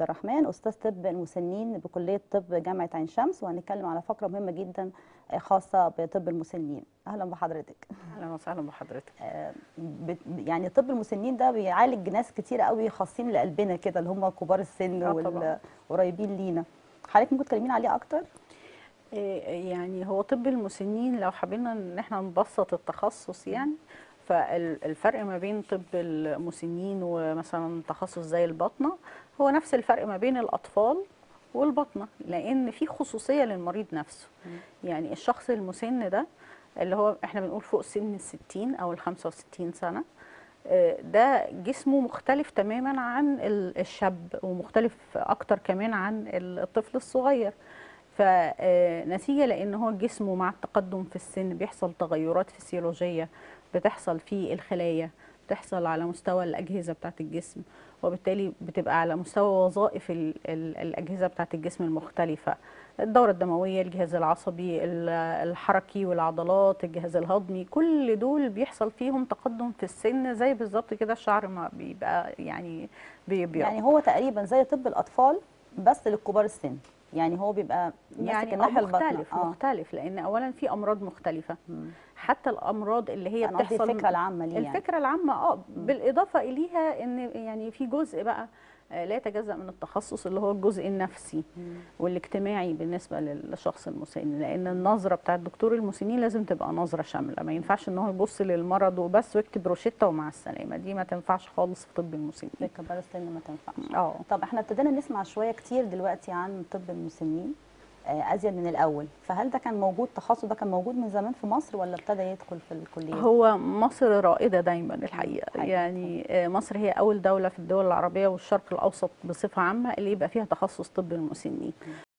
الرحمن استاذ طب المسنين بكليه طب جامعه عين شمس وهنتكلم على فقره مهمه جدا آه، خاصه بطب المسنين اهلا بحضرتك اهلا وسهلا بحضرتك آه، بت- يعني طب المسنين ده بيعالج ناس كتيره قوي خاصين لقلبنا كده اللي هم كبار السن آه طبعاً. والقريبين لينا حضرتك ممكن تكلمينا عليه اكتر إيه يعني هو طب المسنين لو حبينا ان احنا نبسط التخصص يعني فالفرق ما بين طب المسنين ومثلا تخصص زي الباطنه هو نفس الفرق ما بين الاطفال والباطنه لان في خصوصيه للمريض نفسه يعني الشخص المسن ده اللي هو احنا بنقول فوق سن الستين او الخمسة وستين سنه آه، ده جسمه مختلف تماما عن ال- الشاب ومختلف اكتر كمان عن الطفل الصغير فنتيجه لان هو جسمه مع التقدم في السن بيحصل تغيرات فسيولوجيه بتحصل في الخلايا بتحصل على مستوى الاجهزه بتاعه الجسم وبالتالي بتبقى على مستوى وظائف ال- ال- الاجهزه بتاعه الجسم المختلفه الدوره الدمويه الجهاز العصبي ال- الحركي والعضلات الجهاز الهضمي كل دول بيحصل فيهم تقدم في السن زي بالظبط كده الشعر ما بيبقى يعني بي- بيقع. يعني هو تقريبا زي طب الاطفال بس للكبار السن يعني هو بيبقى ماسك يعني آه الناحيه الباطنه مختلف مختلف لان اولا في امراض مختلفه مم. حتى الامراض اللي هي انا قصدي بتحصل الفكره العامه ليه يعني الفكره العامه اه بالاضافه اليها ان يعني في جزء بقى آه، لا يتجزا من التخصص اللي هو الجزء النفسي مم. والاجتماعي بالنسبه للشخص المسن لان النظره بتاع الدكتور المسنين لازم تبقى نظره شامله ما ينفعش ان هو يبص للمرض وبس ويكتب روشته ومع السلامه دي ما تنفعش خالص في طب المسنين لكبار السن ما تنفعش اه طب احنا ابتدينا نسمع شويه كتير دلوقتي عن طب المسنين آه، ازيد من الاول فهل ده كان موجود التخصص ده كان موجود من زمان في مصر ولا ابتدى يدخل في الكليه هو مصر رائدة دايما الحقيقة حقيقة. يعني آه، مصر هي أول دولة في الدول العربية والشرق الأوسط بصفة عامة اللي يبقى فيها تخصص طب المسنين